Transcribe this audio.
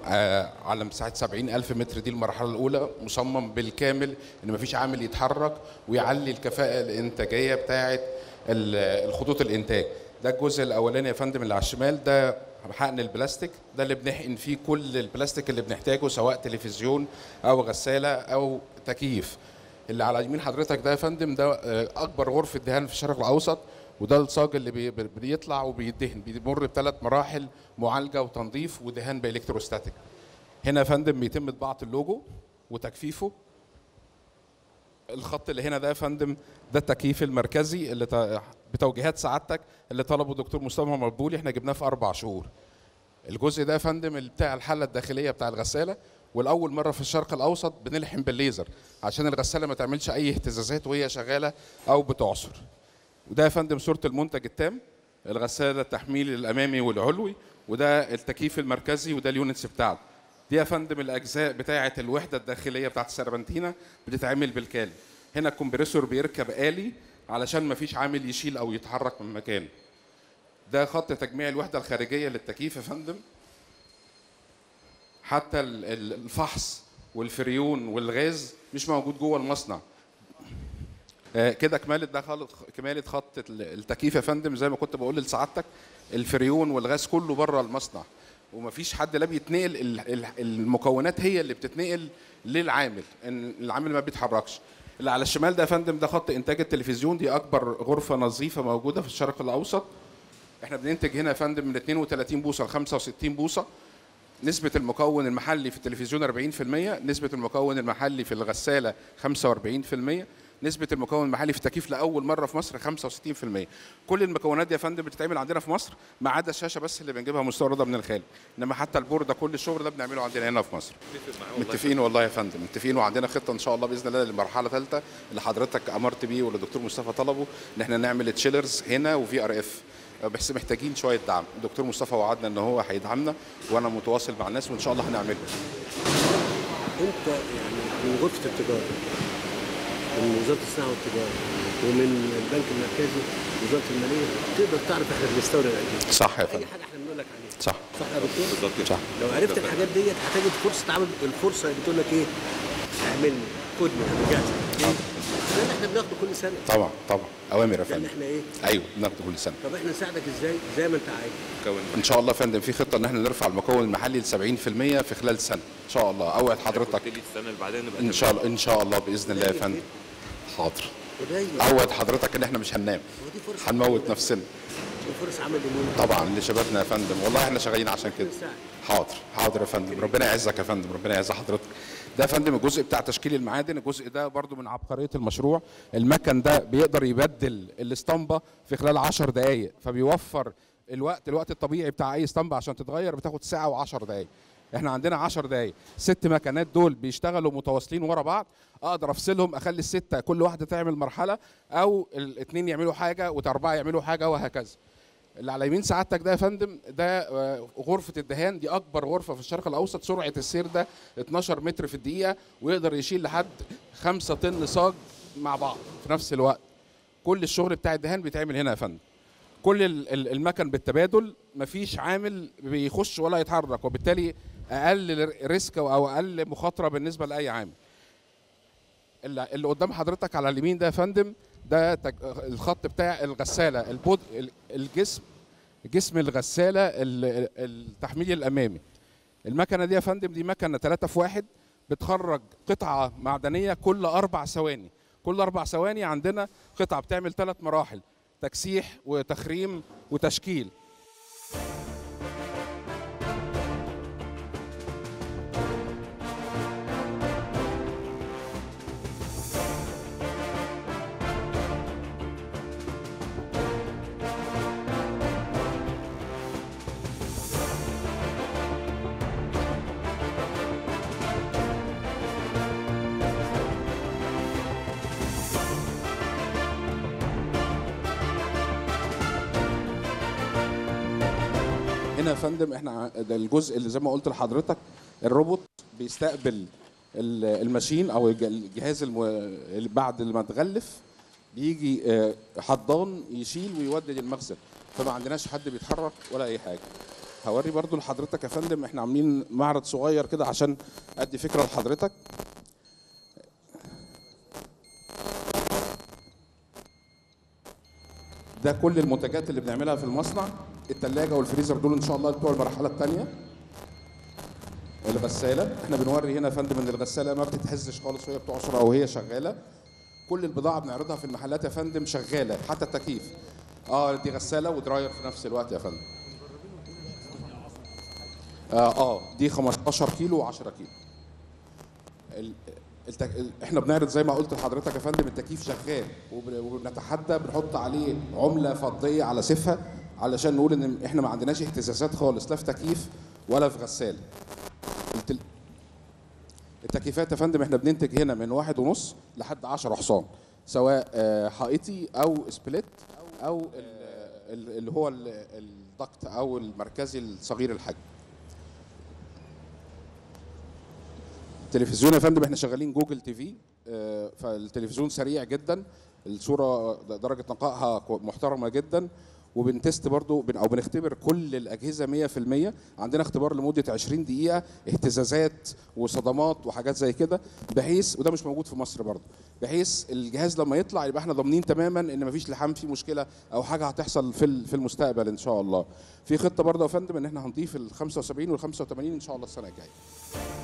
آه، على مساحه 70 الف متر دي المرحله الاولى مصمم بالكامل ان مفيش عامل يتحرك ويعلي الكفاءه الانتاجيه بتاعه ال- الخطوط الانتاج ده الجزء الاولاني يا فندم اللي على الشمال ده حقن البلاستيك ده اللي بنحقن فيه كل البلاستيك اللي بنحتاجه سواء تلفزيون او غساله او تكييف اللي على يمين حضرتك ده يا فندم ده آه، اكبر غرفه دهان في الشرق الاوسط وده الصاج اللي بي- بي- بيطلع وبيدهن بيمر بثلاث مراحل معالجه وتنظيف ودهان بالكتروستاتيك هنا يا فندم بيتم طباعه اللوجو وتجفيفه الخط اللي هنا ده يا فندم ده التكييف المركزي اللي ت- بتوجيهات سعادتك اللي طلبه دكتور مصطفى مقبولي احنا جبناه في اربع شهور الجزء ده يا فندم اللي بتاع الحله الداخليه بتاع الغساله والاول مره في الشرق الاوسط بنلحم بالليزر عشان الغساله ما تعملش اي اهتزازات وهي شغاله او بتعصر وده يا فندم صوره المنتج التام الغساله التحميل الامامي والعلوي وده التكييف المركزي وده اليونتس بتاعته دي يا فندم الاجزاء بتاعه الوحده الداخليه بتاعه السربنتينه بتتعمل بالكامل هنا الكمبريسور بيركب آلي علشان ما فيش عامل يشيل او يتحرك من مكانه ده خط تجميع الوحده الخارجيه للتكييف يا فندم حتى ال- ال- الفحص والفريون والغاز مش موجود جوه المصنع آه، كده كمالة ده خالص كمالة خط ال- التكييف يا فندم زي ما كنت بقول لسعادتك الفريون والغاز كله بره المصنع ومفيش حد لا بيتنقل ال- ال- المكونات هي اللي بتتنقل للعامل ان العامل ما بيتحركش اللي على الشمال ده يا فندم ده خط انتاج التلفزيون دي اكبر غرفه نظيفه موجوده في الشرق الاوسط احنا بننتج هنا يا فندم من 32 بوصه ل 65 بوصه نسبة المكون المحلي في التلفزيون 40%، نسبة المكون المحلي في الغسالة 45%، نسبة المكون المحلي في التكييف لأول مرة في مصر 65%. كل المكونات دي يا فندم بتتعمل عندنا في مصر ما عدا الشاشة بس اللي بنجيبها مستوردة من الخارج، إنما حتى البوردة كل الشغل ده بنعمله عندنا هنا في مصر. متفقين والله يا فندم متفقين وعندنا خطه ان شاء الله باذن الله للمرحله ثالثه اللي حضرتك امرت بيه واللي الدكتور مصطفى طلبه ان احنا نعمل تشيلرز هنا وفي ار اف بس محتاجين شويه دعم الدكتور مصطفى وعدنا ان هو هيدعمنا وانا متواصل مع الناس وان شاء الله هنعمله انت يعني من غرفه التجاره من وزاره الصناعه والتجاره ومن البنك المركزي وزاره الماليه تقدر تعرف احنا بنستورد قد ايه صح يا اي فندم حاجه احنا بنقول لك عليها صح صح يا دكتور؟ بالظبط كده صح لو عرفت الحاجات ديت هتجد فرصه عمل الفرصه اللي بتقول لك ايه اعملني خدني انا جاهز ايه؟ ده اللي احنا بناخده كل سنه طبعا طبعا اوامر يا ده اللي فندم احنا ايه؟ ايوه بناخده كل سنه طب احنا نساعدك ازاي؟ زي ما انت عايز كون ان شاء الله يا فندم في خطه ان احنا نرفع المكون المحلي ل 70% في خلال سنه ان شاء الله اوعد حضرتك قلت لي السنه اللي بعدها نبقى ان شاء الله ان شاء الله باذن الله يا فندم حاضر ودايما اوعد حضرتك ان احنا مش هننام ودي فرصه هنموت نفسنا فرص عمل لمين؟ طبعا لشبابنا يا فندم والله احنا شغالين عشان كده حاضر حاضر يا فندم ربنا يعزك يا فندم ربنا يعز حضرتك ده يا فندم الجزء بتاع تشكيل المعادن الجزء ده برضو من عبقريه المشروع المكن ده بيقدر يبدل الاسطمبه في خلال 10 دقائق فبيوفر الوقت الوقت الطبيعي بتاع اي اسطمبه عشان تتغير بتاخد ساعه و10 دقائق احنا عندنا 10 دقائق ست مكنات دول بيشتغلوا متواصلين ورا بعض اقدر افصلهم اخلي السته كل واحده تعمل مرحله او الاثنين يعملوا حاجه واربعه يعملوا حاجه وهكذا اللي على يمين سعادتك ده يا فندم ده آه، غرفة الدهان دي أكبر غرفة في الشرق الأوسط سرعة السير ده 12 متر في الدقيقة ويقدر يشيل لحد 5 طن صاج مع بعض في نفس الوقت كل الشغل بتاع الدهان بيتعمل هنا يا فندم كل ال- ال- المكن بالتبادل مفيش عامل بيخش ولا يتحرك وبالتالي أقل ريسك أو أقل مخاطرة بالنسبة لأي عامل اللي اللي قدام حضرتك على اليمين ده يا فندم ده تج- الخط بتاع الغساله البود ال- الجسم جسم الغساله ال- ال- التحميل الامامي المكنه دي يا فندم دي مكنه 3 في 1 بتخرج قطعه معدنيه كل اربع ثواني كل اربع ثواني عندنا قطعه بتعمل ثلاث مراحل تكسيح وتخريم وتشكيل هنا يا فندم احنا ع- ده الجزء اللي زي ما قلت لحضرتك الروبوت بيستقبل ال- الماشين او الج- الجهاز الم... اللي بعد ما تغلف بيجي آه، حضان يشيل ويودي للمخزن فما عندناش حد بيتحرك ولا اي حاجه هوري برضو لحضرتك يا فندم احنا عاملين معرض صغير كده عشان ادي فكره لحضرتك ده كل المنتجات اللي بنعملها في المصنع التلاجة والفريزر دول ان شاء الله بتوع المرحله الثانيه الغساله احنا بنوري هنا يا فندم ان الغساله ما بتتهزش خالص وهي بتعصر او هي شغاله كل البضاعه بنعرضها في المحلات يا فندم شغاله حتى التكييف اه دي غساله ودراير في نفس الوقت يا فندم اه, آه دي 15 كيلو و10 كيلو ال- التك... ال- احنا بنعرض زي ما قلت لحضرتك يا فندم التكييف شغال وب- وبنتحدى بنحط عليه عمله فضيه على سيفها علشان نقول ان احنا ما عندناش اهتزازات خالص لا في تكييف ولا في غساله التل... التكييفات يا فندم احنا بننتج هنا من واحد ونص لحد 10 حصان سواء آه، حائطي او سبليت او ال- ال- اللي هو ال- الضغط او المركزي الصغير الحجم التلفزيون يا فندم احنا شغالين جوجل تي في آه، فالتلفزيون سريع جدا الصوره درجه نقائها كو- محترمه جدا وبنتست برضو بن او بنختبر كل الاجهزه 100% عندنا اختبار لمده 20 دقيقه اهتزازات وصدمات وحاجات زي كده بحيث وده مش موجود في مصر برضو بحيث الجهاز لما يطلع يبقى احنا ضامنين تماما ان مفيش لحام فيه مشكله او حاجه هتحصل في ال- في المستقبل ان شاء الله في خطه برضو يا فندم ان احنا هنضيف ال 75 وال 85 ان شاء الله السنه الجايه